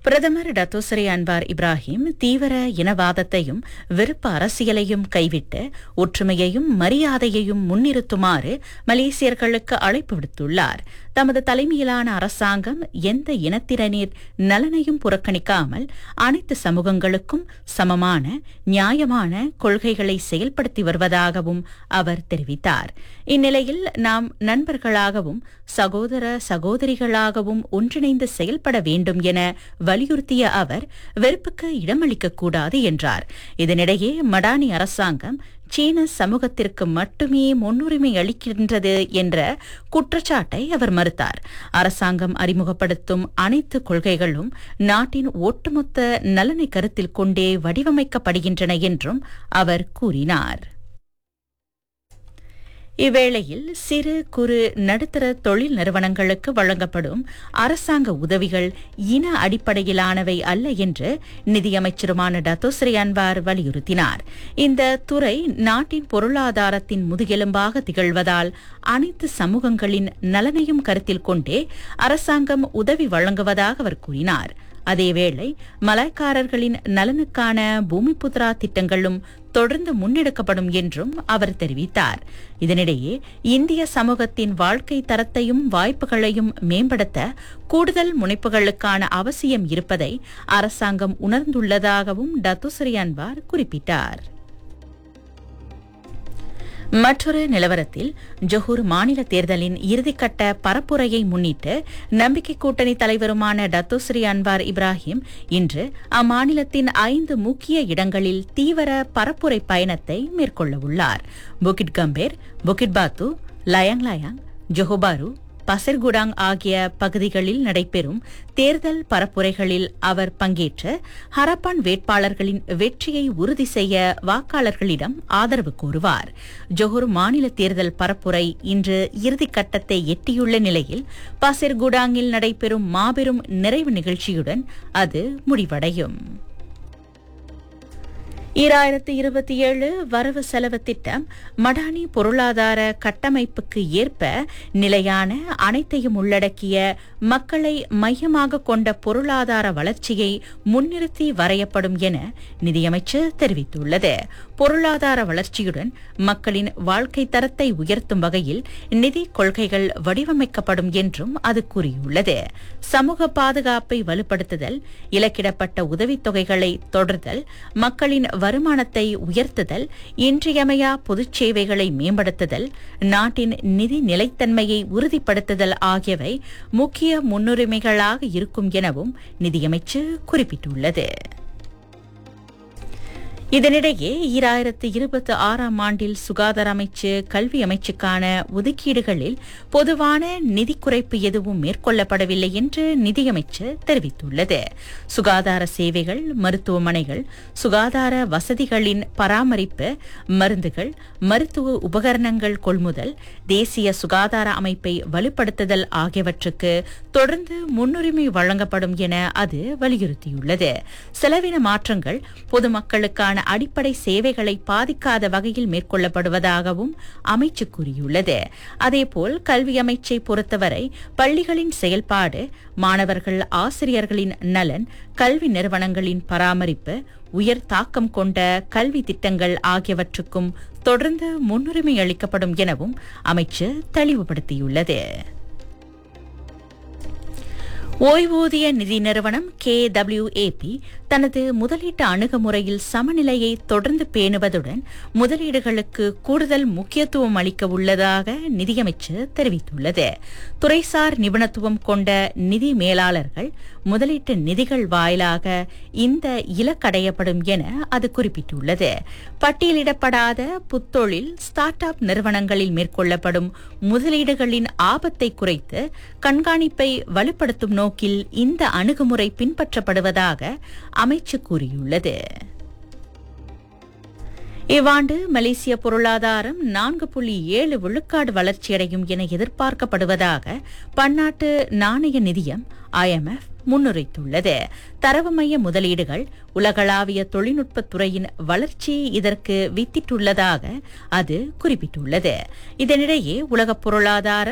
பிரதமர் டத்தோசரி Anwar Ibrahim தீவிர இனவாதத்தையும் வெறுப்பு அரசியலையும் கைவிட்டு ஒற்றுமையையும் மரியாதையையும் முன்னிறுத்துமாறு மலேசியர்களுக்கு அழைப்பு விடுத்துள்ளார் தமது தலைமையிலான அரசாங்கம் எந்த இனத்தினரின் நலனையும் புறக்கணிக்காமல் அனைத்து சமூகங்களுக்கும் சமமான நியாயமான கொள்கைகளை செயல்படுத்தி வருவதாகவும் அவர் தெரிவித்தார் இந்நிலையில் நாம் நண்பர்களாகவும் சகோதர சகோதரிகளாகவும் ஒன்றிணைந்து செயல்பட வேண்டும் என வலியுறுத்திய அவர் வெறுப்புக்கு இடமளிக்கக்கூடாது என்றார் இதனிடையே மடானி அரசாங்கம் சீன சமூகத்திற்கு மட்டுமே முன்னுரிமை அளிக்கின்றது என்ற குற்றச்சாட்டை அவர் மறுத்தார் அரசாங்கம் அறிமுகப்படுத்தும் அனைத்து கொள்கைகளும் நாட்டின் ஒட்டுமொத்த நலனை கருத்தில் கொண்டே வடிவமைக்கப்படுகின்றன என்றும் அவர் கூறினார் இவ்வேளையில் சிறு குறு நடுத்தர தொழில் நிறுவனங்களுக்கு வழங்கப்படும் அரசாங்க உதவிகள் இன அடிப்படையிலானவை அல்ல என்று நிதியமைச்சருமான டத்தோஸ்ரீ அன்வார் வலியுறுத்தினார் இந்த துறை நாட்டின் பொருளாதாரத்தின் முதுகெலும்பாக திகழ்வதால் அனைத்து சமூகங்களின் நலனையும் கருத்தில் கொண்டே அரசாங்கம் உதவி வழங்குவதாக அவர் கூறினார் அதேவேளை மலாய்க்காரர்களின் நலனுக்கான பூமிபுத்ரா திட்டங்களும் தொடர்ந்து முன்னெடுக்கப்படும் என்றும் அவர் தெரிவித்தார் இதனிடையே இந்திய சமூகத்தின் வாழ்க்கை தரத்தையும் வாய்ப்புகளையும் மேம்படுத்த கூடுதல் முனைப்புகளுக்கான அவசியம் இருப்பதை அரசாங்கம் உணர்ந்துள்ளதாகவும் டத்துஸ்ரீ அன்வார் குறிப்பிட்டார் மற்றொரு நிலவரத்தில் ஜொஹூர் மாநில தேர்தலின் இறுதிக்கட்ட பரப்புரையை முன்னிட்டு நம்பிக்கை கூட்டணி தலைவருமான டத்தோஸ்ரீ அன்வார் இப்ராஹிம் இன்று அம்மாநிலத்தின் ஐந்து முக்கிய இடங்களில் தீவிர பரப்புரை பயணத்தை மேற்கொள்ளவுள்ளார் புகிட் கம்பேர் புகிட் பாத்து லயாங் லயாங் ஜொஹோபாரு பசர்குடாங் ஆகிய பகுதிகளில் நடைபெறும் தேர்தல் பரப்புரைகளில் அவர் பங்கேற்று ஹரப்பான் வேட்பாளர்களின் வெற்றியை உறுதி செய்ய வாக்காளர்களிடம் ஆதரவு கோருவார் ஜொஹூர் மாநில தேர்தல் பரப்புரை இன்று இறுதிக்கட்டத்தை எட்டியுள்ள நிலையில் பசர்குடாங்கில் நடைபெறும் மாபெரும் நிறைவு நிகழ்ச்சியுடன் அது முடிவடையும் ஈராயிரத்து இருபத்தி ஏழு வரவு செலவு திட்டம் மடானி பொருளாதார கட்டமைப்புக்கு ஏற்ப நிலையான அனைத்தையும் உள்ளடக்கிய மக்களை மையமாக கொண்ட பொருளாதார வளர்ச்சியை முன்னிறுத்தி வரையப்படும் என நிதியமைச்சர் தெரிவித்துள்ளது பொருளாதார வளர்ச்சியுடன் மக்களின் வாழ்க்கை தரத்தை உயர்த்தும் வகையில் நிதி கொள்கைகள் வடிவமைக்கப்படும் என்றும் அது கூறியுள்ளது சமூக பாதுகாப்பை வலுப்படுத்துதல் இலக்கிடப்பட்ட உதவித்தொகைகளை தொடர்தல் மக்களின் வருமானத்தை உயர்த்துதல் இன்றியமையா பொதுச் சேவைகளை மேம்படுத்துதல் நாட்டின் நிதி நிலைத்தன்மையை உறுதிப்படுத்துதல் ஆகியவை முக்கிய முன்னுரிமைகளாக இருக்கும் எனவும் நிதியமைச்சு குறிப்பிட்டுள்ளது இதனிடையே ஈராயிரத்து இருபத்தி ஆறாம் ஆண்டில் சுகாதார அமைச்சு கல்வி அமைச்சுக்கான ஒதுக்கீடுகளில் பொதுவான நிதி குறைப்பு எதுவும் மேற்கொள்ளப்படவில்லை என்று நிதியமைச்சர் தெரிவித்துள்ளது சுகாதார சேவைகள் மருத்துவமனைகள் சுகாதார வசதிகளின் பராமரிப்பு மருந்துகள் மருத்துவ உபகரணங்கள் கொள்முதல் தேசிய சுகாதார அமைப்பை வலுப்படுத்துதல் ஆகியவற்றுக்கு தொடர்ந்து முன்னுரிமை வழங்கப்படும் என அது வலியுறுத்தியுள்ளது செலவின மாற்றங்கள் பொதுமக்களுக்கான அடிப்படை சேவைகளை பாதிக்காத வகையில் மேற்கொள்ளப்படுவதாகவும் அமைச்சு கூறியுள்ளது அதேபோல் கல்வி அமைச்சை பொறுத்தவரை பள்ளிகளின் செயல்பாடு மாணவர்கள் ஆசிரியர்களின் நலன் கல்வி நிறுவனங்களின் பராமரிப்பு உயர் தாக்கம் கொண்ட கல்வி திட்டங்கள் ஆகியவற்றுக்கும் தொடர்ந்து முன்னுரிமை அளிக்கப்படும் எனவும் அமைச்சு தெளிவுபடுத்தியுள்ளது ஓய்வூதிய நிதி நிறுவனம் கே தனது முதலீட்டு அணுகுமுறையில் சமநிலையை தொடர்ந்து பேணுவதுடன் முதலீடுகளுக்கு கூடுதல் முக்கியத்துவம் அளிக்க உள்ளதாக நிதியமைச்சர் தெரிவித்துள்ளது துறைசார் நிபுணத்துவம் கொண்ட நிதி மேலாளர்கள் முதலீட்டு நிதிகள் வாயிலாக இந்த இலக்கடையப்படும் என அது குறிப்பிட்டுள்ளது பட்டியலிடப்படாத புத்தொழில் ஸ்டார்ட் அப் நிறுவனங்களில் மேற்கொள்ளப்படும் முதலீடுகளின் ஆபத்தை குறைத்து கண்காணிப்பை வலுப்படுத்தும் நோக்கில் இந்த அணுகுமுறை பின்பற்றப்படுவதாக அமைச்சு கூறியுள்ளது இவ்வாண்டு மலேசிய பொருளாதாரம் நான்கு புள்ளி ஏழு விழுக்காடு வளர்ச்சியடையும் என எதிர்பார்க்கப்படுவதாக பன்னாட்டு நாணய நிதியம் ஐஎம்எஃப் முன்னுரைத்துள்ளது தரவு மைய முதலீடுகள் உலகளாவிய தொழில்நுட்பத் துறையின் வளர்ச்சி இதற்கு வித்திட்டுள்ளதாக அது குறிப்பிட்டுள்ளது இதனிடையே உலக பொருளாதார